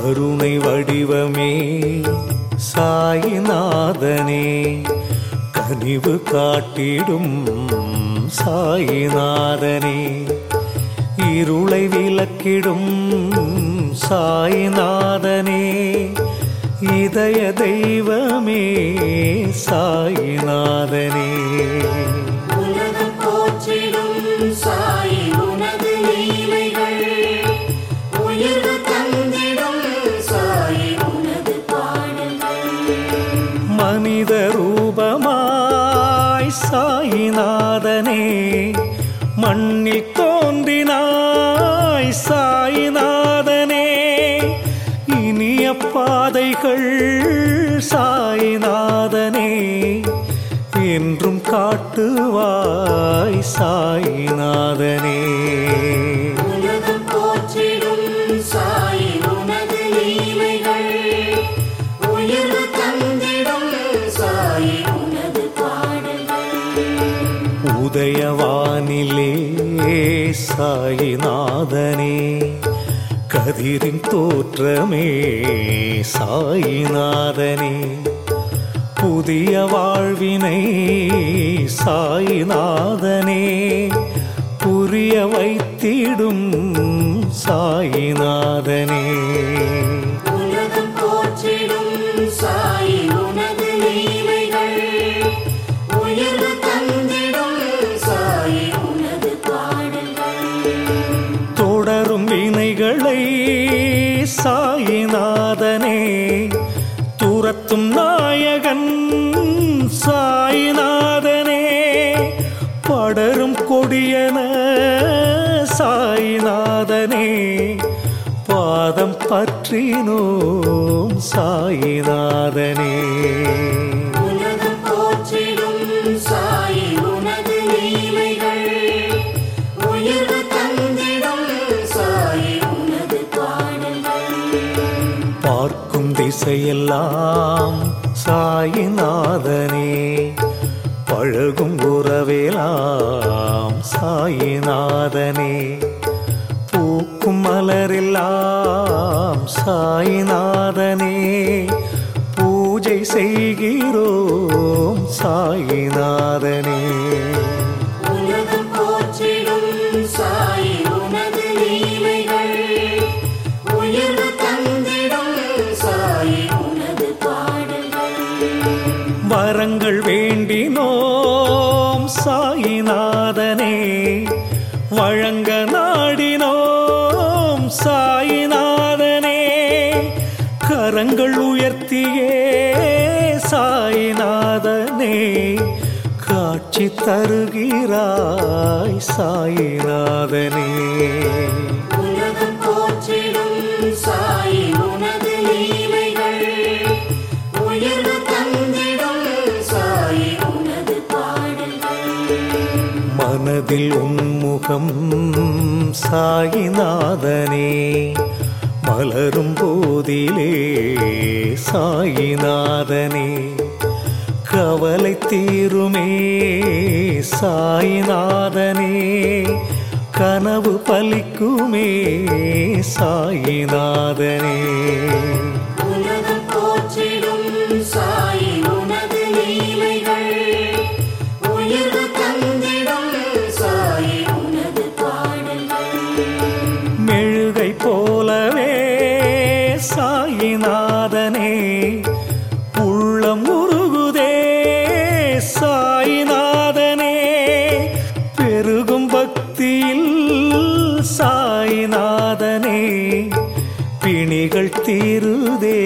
கருணை வடிவமே சாயிநாதனே கனிவு காட்டிடும் சாயிநாதனே இருளை விளக்கிடும் சாயிநாதனே இதய தெய்வமே சாயிநாதனே உலகம் போற்றிடும் சாயி உனது லீலைகள் உயர்வு தந்திடும் சாயி உனது பாடல்கள் மனித ரூபமாய் சாயிநாதனே மண்ணில் தோன்றினாய் சாயிநாதனே இனிய பாதைகள் சாயிநாதனே என்றும் காட்டுவாய் சாயிநாதனே உலகம் போற்றிடும் சாயி உனது லீலைகள் உயர்வு தந்திடும் சாயி உனது பாடல்கள் உதயவானிலே சாயிநாதனே கதிரின் தோற்றமே சாயிநாதனே புதிய வாழ்வினை சாயிநாதனே புரிய வைத்திடும் சாயிநாதனே உலகம் போற்றிடும் சாயி உனது லீலைகள் உயர்வு தந்திடும் சாயி உனது பாடல்கள் தொடரும் வினைகளை சாயிநாதனே துரத்தும் நாயகன் சாயிநாதனே படரும் கொடியன சாயிநாதனே பாதம் பற்றினோம் சாயிநாதனே உலகம் போற்றிடும் சாயி உனது லீலைகள் உயர்வு தந்திடும் சாயி உனது பாடல்கள் பார்க்கும் திசையெல்லாம் சாயிநாதனே பழகும் உறவெல்லாம் சாயிநாதனே பூக்கும் மலரெல்லாம் சாயிநாதனே பூஜை செய்கிறோம் சாயிநாதனே உலகம் போற்றிடும் சாயி உனது லீலைகள் உயர்வு தந்திடும் சாயி உனது பாடல்கள் வரங்கள் வேண்டினோம் சாயிநாதனே வழங்க நாடினோம் சாயிநாதனே கரங்கள் உயர்த்தியே சாயிநாதனே காட்சி தருகிறாய் சாயிநாதனே உலகம் போற்றிடும் சாயி உனது லீலைகள் உயர்வு தந்திடும் சாயி உனது பாடல்கள் மனதில் உன்முகம் சாயிநாதனே மலரும் போதிலே சாயிநாதனே கவலை தீருமே சாயிநாதனே கனவு பலிக்குமே சாயிநாதனே உலகம் போற்றிடும் சாயி உனது லீலைகள் உயர்வு தந்திடும் சாயி உனது பாடல்கள் மெழுகை போலவே சாயிநாதனே உள்ளம் உருகுதே சாயிநாதனே பெருகும் பக்தியில் சாயிநாதனே பிணிகள் தீருதே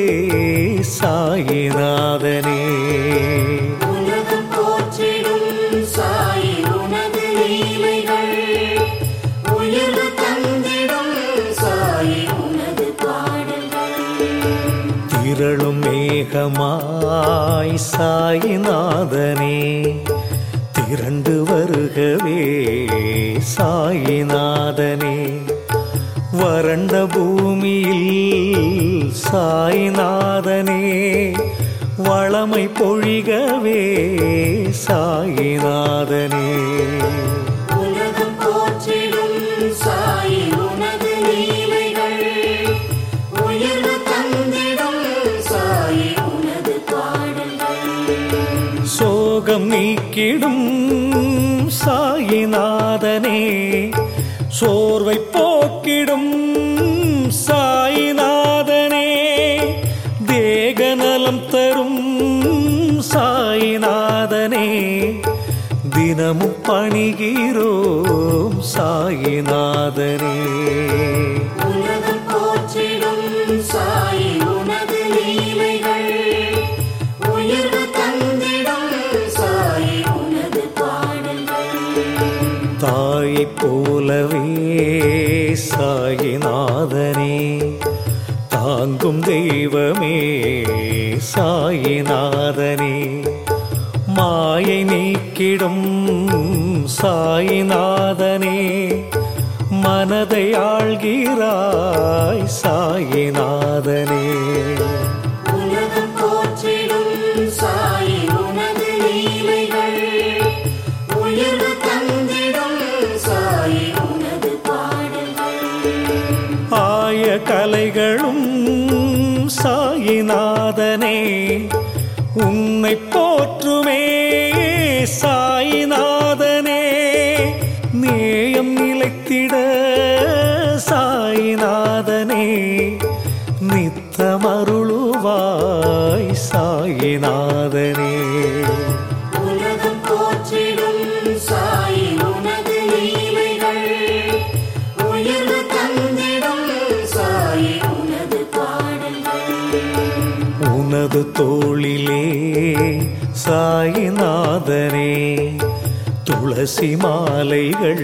சாயிநாதனே உலகம் போற்றிடும் சாயி உனது லீலைகள் உயர்வு தந்திடும் சாயி உனது பாடல்கள் திரளும் மேகமாய் சாயிநாதனே திரண்டு வருகவே சாயிநாதனே வறண்ட பூமியில் சாய்நாதனே வளமை பொழிகவே சாயிநாதனே உலகம் போற்றிடும் சாயி உனது லீலைகள் உயர்வு நீக்கிடும் சாயிநாதனே சோர்வை போக்கிடும் சாயிநாதனே தேகநலம் தரும் சாயிநாதனே தினமும் பணிகிறோம் சாயிநாதனே உலகம் போற்றிடும் சாயி உனது லீலைகள் உயர்வு தந்திடும் சாயி உனது பாடல்கள் தாயைப் போலவே சாயிநாதனே தாங்கும் தெய்வமே சாயிநாதனே மாயை நீக்கிடும் சாயிநாதனே மனதை ஆள்கிறாய் சாயிநாதனே உலகம் போற்றிடும் சாயி உனது லீலைகள் உயர்வு தந்திடும் சாயி உனது பாடல்கள் ஆய கலைகளும் சாயிநாதனே உன்னை போற்றுமே சாயிநாதனே நேயம் நிலைத்திட சாயிநாதனே நித்தமருளுவாய் சாயிநாதனே உலகம் போற்றிடும் சாயி உனது லீலைகள் உயர்வு தந்திடும் சாயி உனது பாடல்கள் உனது தோளிலே சாயிநாதனே துளசி மாலைகள்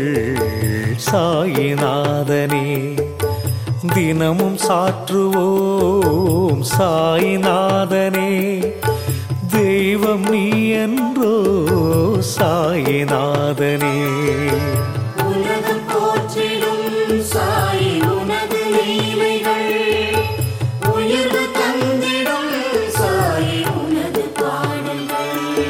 சாயிநாதனே தினமும் சாற்றுவோம் சாயிநாதனே தெய்வம் நீ என்றோ சாயிநாதனே உலகம் போற்றிடும் சாயி உனது லீலைகள் உயர்வு தந்திடும் சாயி உனது பாடல்கள்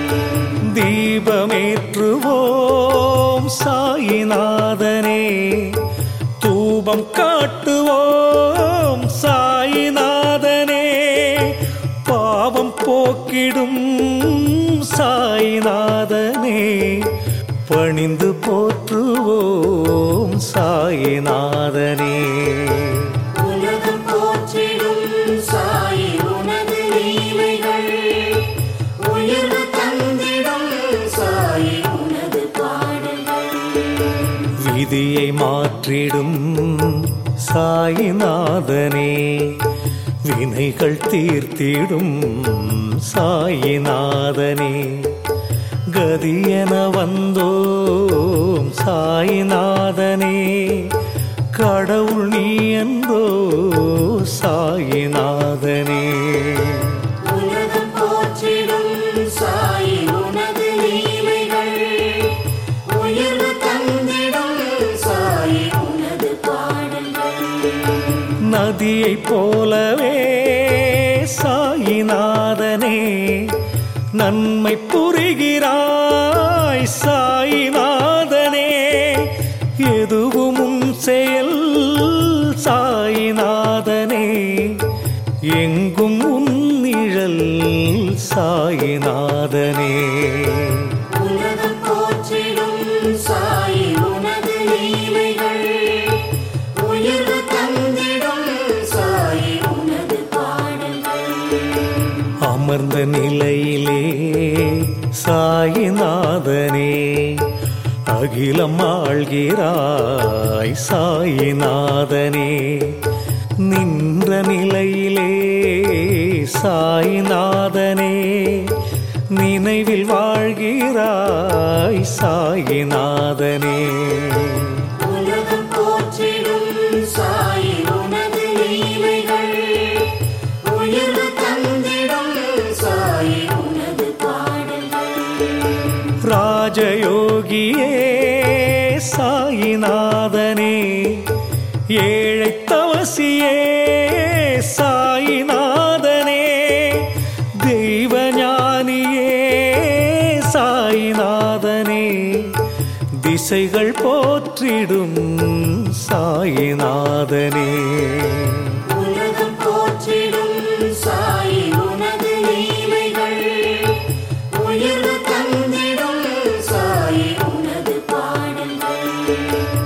தீபமேற்றுவோம் சாயிநாதனே தூபம் காட்டுவோம் சாயிநாதனே பாவம் போக்கிடும் சாயிநாதனே பணிந்து போற்றுவோம் சாயிநாதனே உலகம் போற்றிடும் சாயி உனது லீலைகள் உயர்வு தந்திடும் சாயி உனது பாடல்கள் விதியை மாற்றிடும் சாயிநாதனே வினைகள் தீர்த்திடும் சாயிநாதனே கதியென வந்தோம் சாயிநாதனே கடவுள் நீ என்றோ சாயிநாதனே உலகம் போற்றிடும் சாயி உனது லீலைகள் உயர்வு தந்திடும் சாயி உனது பாடல்கள் நதியைப் போலவே சாயிநாதனே நன்மை புரிகிறாய் சாயிநாதனே எதுவும் உன் செயல் சாயிநாதனே எங்கும் உன் நிழல் சாயிநாதனே உலகம் போற்றிடும் சாயி உனது லீலைகள் உயர்வு தந்திடும் சாயி உனது பாடல்கள் அமர்ந்த நிலையிலே சாயிநாதனே அகிலம் ஆள்கிறாய் சாயிநாதனே நின்ற நிலையிலே சாயிநாதனே நினைவில் வாழ்கிறாய் சாயிநாதனே உலகம் போற்றிடும் சாயி உனது லீலைகள் உயர்வு தந்திடும் சாயி உனது பாடல்கள் ராஜயோகியே சாயிநாதனே ஏழை தவசியே சாயிநாதனே தெய்வஞானியே சாயிநாதனே திசைகள் போற்றிடும் சாயிநாதனே உலகம் போற்றிடும் சாயி உனது லீலைகள் உயர்வு தந்திடும் ஆ